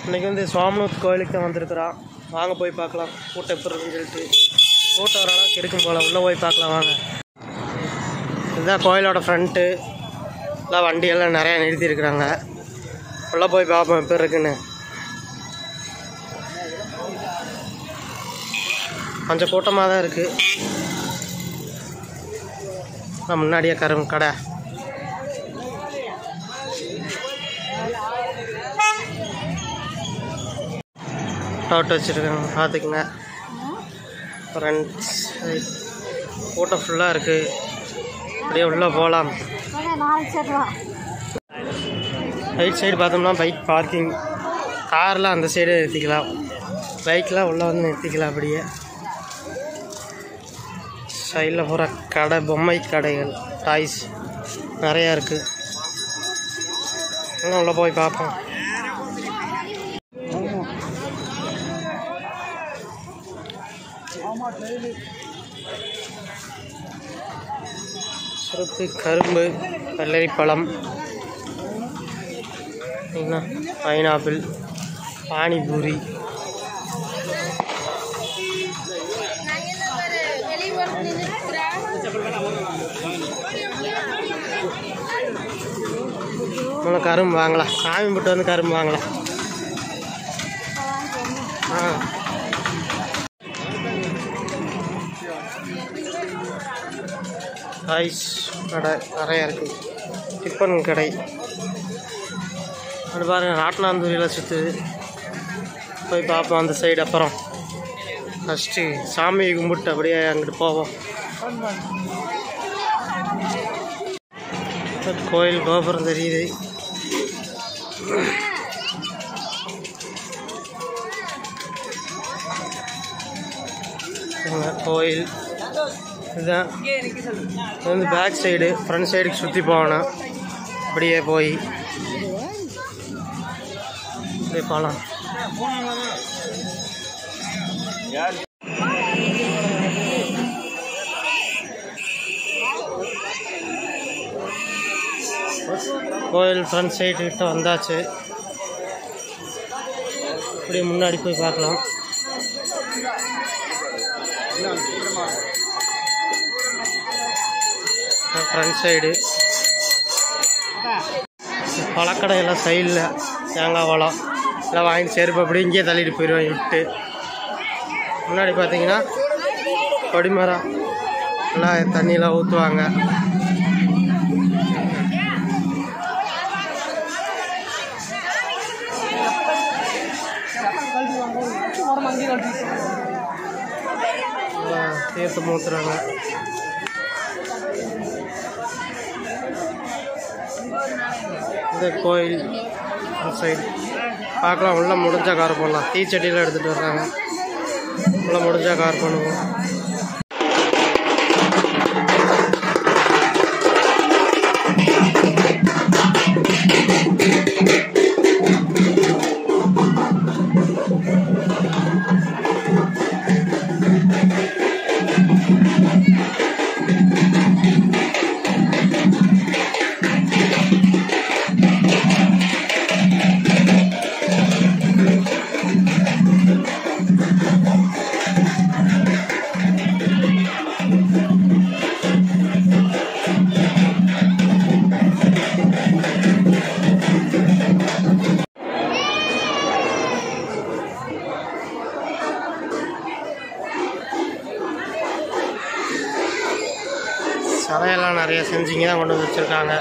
இன்றைக்கி வந்து சுவாமிநாத் கோயிலுக்கு தான் வந்திருக்கிறோம் வாங்க போய் பார்க்கலாம் கூட்டம் எப்படி இருக்குன்னு சொல்லிட்டு கூட்டம் ஓரளவுக்கு இருக்கும் போல் உள்ளே போய் பார்க்கலாம் வாங்க இதுதான் கோயிலோட ஃப்ரண்ட்டு எல்லாம் வண்டியெல்லாம் நிறையா நிறுத்தியிருக்கிறாங்க உள்ளே போய் பார்ப்போம் எப்படி இருக்குன்னு கொஞ்சம் கூட்டமாக தான் இருக்குது முன்னாடியே கரும் கடை டவுட் வச்சுருக்காங்க பார்த்துக்குங்க ஃப்ரெண்ட்ஸ் கூட்டம் ஃபுல்லாக இருக்குது அப்படியே உள்ளே போகலாம் ரைட் சைடு பார்த்தோம்னா பைக் பார்க்கிங் கார்லாம் அந்த சைடு நிறுத்திக்கலாம் பைக்லாம் உள்ளே வந்து நிறுத்திக்கலாம் அப்படியே சைடில் பூரா கடை பொம்மை கடைகள் டாய்ஸ் நிறையா இருக்குது இன்னும் உள்ளே போய் பார்ப்போம் சுருக்கு கரும்பு வெள்ளரி பழம் என்ன பைனாப்பிள் பானிபூரி நம்ம கரும்பு வாங்கலாம் சாமி போட்டு வந்து கரும்பு வாங்கலாம் ஆ ஐஸ் கடை நிறையா இருக்குது டிஃபன் கடை அது பாருங்க ராட்னாந்தூரியில் சுற்றுது போய் பார்ப்போம் அந்த சைடு அப்புறம் ஃபஸ்ட்டு சாமியை கும்பிட்டு அப்படியே அங்கிட்டு போவோம் கோயில் கோபுரம் தெரியுது இங்க கோயில் இதுதான் இது வந்து பேக் சைடு ஃப்ரண்ட் சைடுக்கு சுற்றி போகணும் அப்படியே போய் அப்படியே போகலாம் கோயில் ஃப்ரண்ட் சைடு கிட்ட வந்தாச்சு அப்படியே முன்னாடி போய் பார்க்கலாம் ஃப்ரண்ட் சைடு பழக்கடையெல்லாம் சைடில் தேங்காய் பழம் எல்லாம் வாங்கி செருப்பு அப்படி இங்கேயே தள்ளிட்டு போயிடுவாங்க விட்டு முன்னாடி பார்த்தீங்கன்னா கொடிமரம் எல்லாம் தண்ணியெலாம் ஊற்றுவாங்க தீர்த்து மூத்துறாங்க இந்த கோயில் அந்த சைடு பார்க்கலாம் உள்ள முடிஞ்சா கார் போடலாம் தீச்சட்டியில் எடுத்துகிட்டு வர்றாங்க உள்ள முடிஞ்சா கார் பண்ணுவோம் சதையெல்லாம் நிறைய செஞ்சுங்க தான் கொண்டு வந்து வச்சுருக்காங்க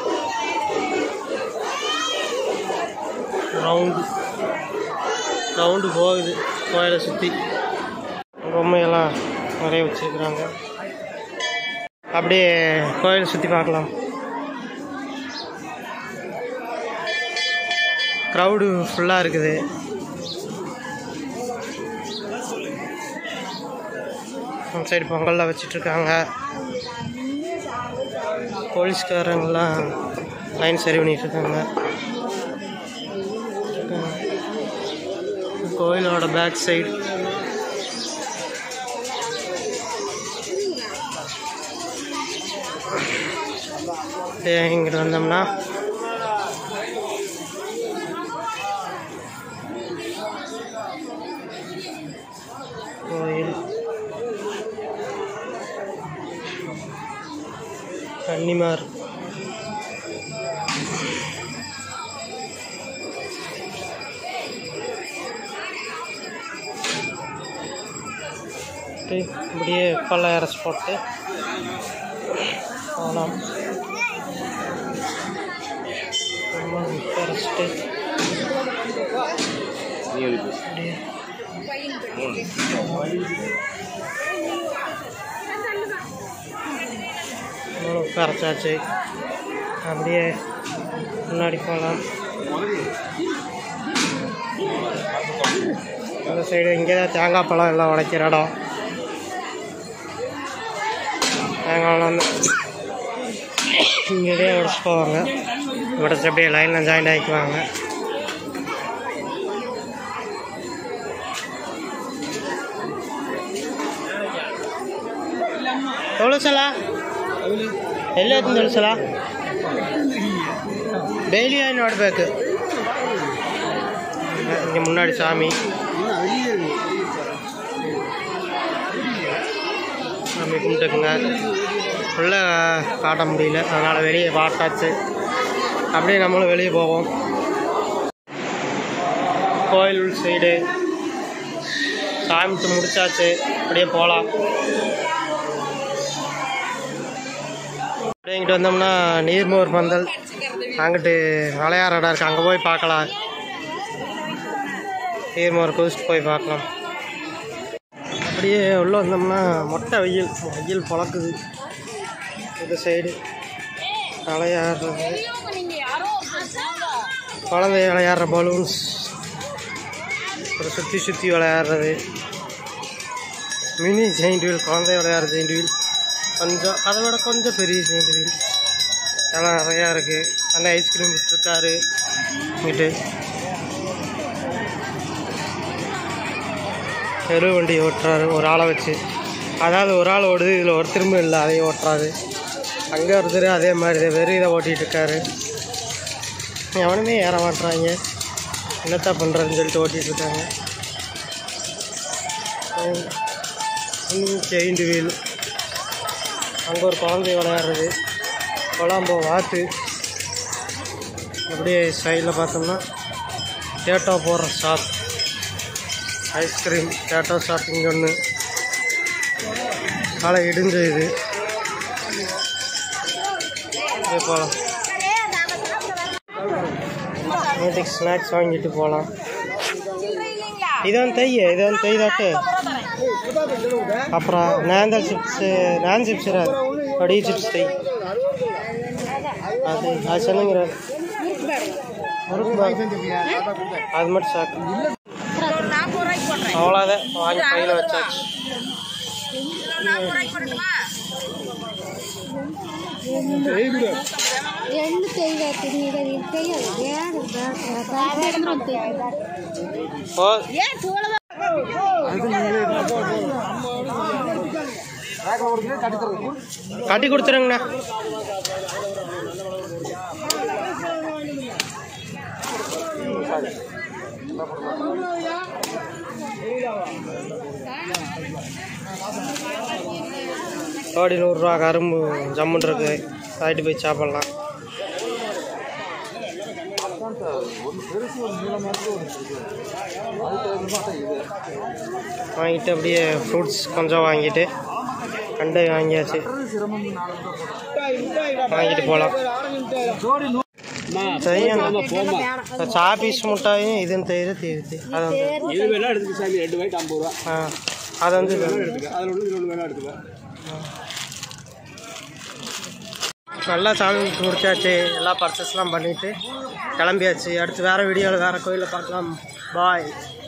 ரவுண்டு ரவுண்டு போகுது கோயிலை சுற்றி பொம்மையெல்லாம் நிறைய வச்சுருக்குறாங்க அப்படியே கோயிலை சுற்றி பார்க்கலாம் க்ரௌடு ஃபுல்லாக இருக்குது அந்த சைடு பொங்கல்லாம் வச்சிட்ருக்காங்க போலீஸ்காரங்கெல்லாம் லைன் சரி பண்ணிட்டு இருக்காங்க கோயிலோட பேக் சைடு இங்கிட்டு வந்தோம்னா கன்னிமார் போட்டு இப்படியே பல்ல இறச்சி போட்டு போகலாம் இறச்சிட்டு அப்படியே இவ்வளோ கரைச்சாச்சு அப்படியே முன்னாடி போகலாம் அந்த சைடு இங்கே தான் தேங்காய் பழம் எல்லாம் உடைக்கிற இடம் தேங்காய் வந்து இங்கேயே உடச்சி போவாங்க உடச்சி அப்படியே லைனில் ஜாயின் ஆகிக்குவாங்க ಎವಳು ಸಲ ಎಲ್ಲಿ ಆಯ್ತು ಸಲ ಡೈಲಿ ಆಗಿ ನೋಡ್ಬೇಕು இங்கே முன்னாடி சாமி சாமி கும்பிட்டுக்குங்க உள்ளே காட்ட முடியல அதனால் வெளியே பாட்டாச்சு அப்படியே நம்மளும் வெளியே போவோம் கோயில் சைடு சாமிட்டு முடிச்சாச்சு அப்படியே போகலாம் அப்படியே இங்கிட்டு வந்தோம்னா நீர்மோர் பந்தல் அங்கிட்டு விளையாடுற இடம் இருக்குது அங்கே போய் பார்க்கலாம் நீர்மோர் குதிச்சுட்டு போய் பார்க்கலாம் அப்படியே உள்ளே வந்தோம்னா மொட்டை வெயில் வெயில் பழக்குது இந்த சைடு விளையாடுறது குழந்தை விளையாடுற பலூன்ஸ் அப்புறம் சுற்றி சுற்றி விளையாடுறது மினி ஜெயிண்ட் வீல் குழந்தை விளையாடுற ஜெயிண்ட் வீல் கொஞ்சம் அதை விட கொஞ்சம் பெரிய ஜெயிண்ட் வீல் எல்லாம் நிறையா இருக்குது அந்த ஐஸ்கிரீம் விட்டுருக்காரு இங்கிட்டு தெரு வண்டி ஓட்டுறாரு ஒரு ஆளை வச்சு அதாவது ஒரு ஆள் ஓடுது இதில் ஒருத்தருமே இல்லை அதையும் ஓட்டுறாரு அங்கே ஒருத்தர் அதே மாதிரி இதை வெறும் இதை ஓட்டிகிட்டு இருக்காரு எவனுமே ஏற மாட்டுறாங்க என்னத்தான் பண்ணுறதுன்னு சொல்லிட்டு ஓட்டிகிட்டு இருக்காங்க செயின்டு வீல் அங்கே ஒரு குழந்தை விளையாடுறது கொலாம்போ வாத்து அப்படியே சைடில் பார்த்தோம்னா டேட்டோ போடுற ஷாப் ஐஸ்கிரீம் டேட்டோ ஷாப் இங்கே ஒன்று காலை இடிஞ்ச இது அப்படியே போகலாம் நேற்றுக்கு ஸ்நாக்ஸ் வாங்கிட்டு போகலாம் இதான் தைய இதான் தைதாட்டு அப்புறம் நேந்தல் சிப்ஸு நான் சிப்ஸ் படி சிப்ஸ் தை அது அது சொன்னங்கிற அது மட்டும் சாக்கு அவ்வளோதான் வாங்கி பையில் வச்சாச்சு ಎಣ್ಣೆ ತೆಗಿಬೇಕು ಈಗ ಇದು ತೆಗಿಯೋದು ಬೇಡ ஓ கட்டி கொடுத்துருங்கண்ணா கோடி நூறுரூவா கரும்பு ஜம்முன் இருக்கு வாங்கிட்டு போய் சாப்பிட்லாம் வாங்கிட்டு அப்படியே ஃப்ரூட்ஸ் கொஞ்சம் வாங்கிட்டு கண்டை வாங்கியாச்சு வாங்கிட்டு போகலாம் தெரியும் சாப்பீஸ் முட்டாயும் இதுன்னு தெரியுது தெரியுது அது வந்து இது வேணா எடுத்துக்க சாமி ரெண்டு பாய்ட்டு ஐம்பது ரூபா ஆ அது வந்து அதில் உள்ள இது வேணா எடுத்துக்க நல்லா சாமி கும்பிட்டு முடிச்சாச்சு எல்லா பர்ச்சேஸ்லாம் பண்ணிவிட்டு கிளம்பியாச்சு அடுத்து வேறு வீடியோவில் வேறு கோயிலில் பார்க்கலாம் பாய்